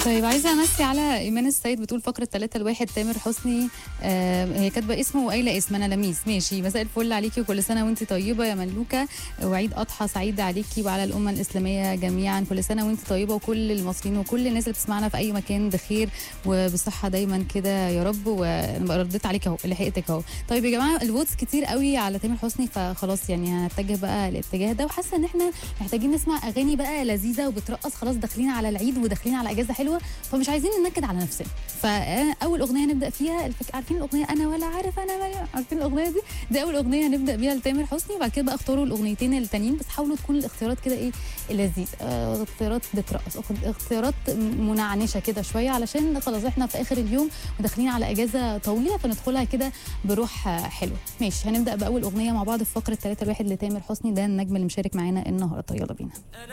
طيب عايزه امسي على ايمان السيد بتقول فقره 3 الواحد تامر حسني آه هي كاتبه اسمه وقايله اسم انا لميس ماشي مساء الفل عليكي وكل سنه وانت طيبه يا ملوكه وعيد اضحى سعيد عليكي وعلى الامه الاسلاميه جميعا كل سنه وانت طيبه وكل المصريين وكل الناس اللي بتسمعنا في اي مكان بخير وبصحه دايما كده يا رب وانا رديت عليك اهو لحقتك اهو طيب يا جماعه الفوتس كتير قوي على تامر حسني فخلاص يعني هنتجه بقى الاتجاه ده وحاسه ان احنا محتاجين نسمع اغاني بقى لذيذه وبترقص خلاص داخلين على العيد وداخلين على اجازه حلوه فمش عايزين ننكد على نفسنا فاول اغنيه هنبدا فيها الفك... عارفين الاغنيه انا ولا عارف انا ولا عارفين الاغنيه دي دي اول اغنيه هنبدا بيها لتامر حسني وبعد كده بقى اختاروا الاغنيتين التانيين بس حاولوا تكون الاختيارات كده ايه لذيذ آه، اختيارات بترقص أخ- اختيارات منعنشه كده شويه علشان خلاص احنا في اخر اليوم وداخلين على اجازه طويله فندخلها كده بروح آه، حلوه ماشي هنبدا باول اغنيه مع بعض في فقره 3 الواحد لتامر حسني ده النجم اللي مشارك معانا النهارده يلا بينا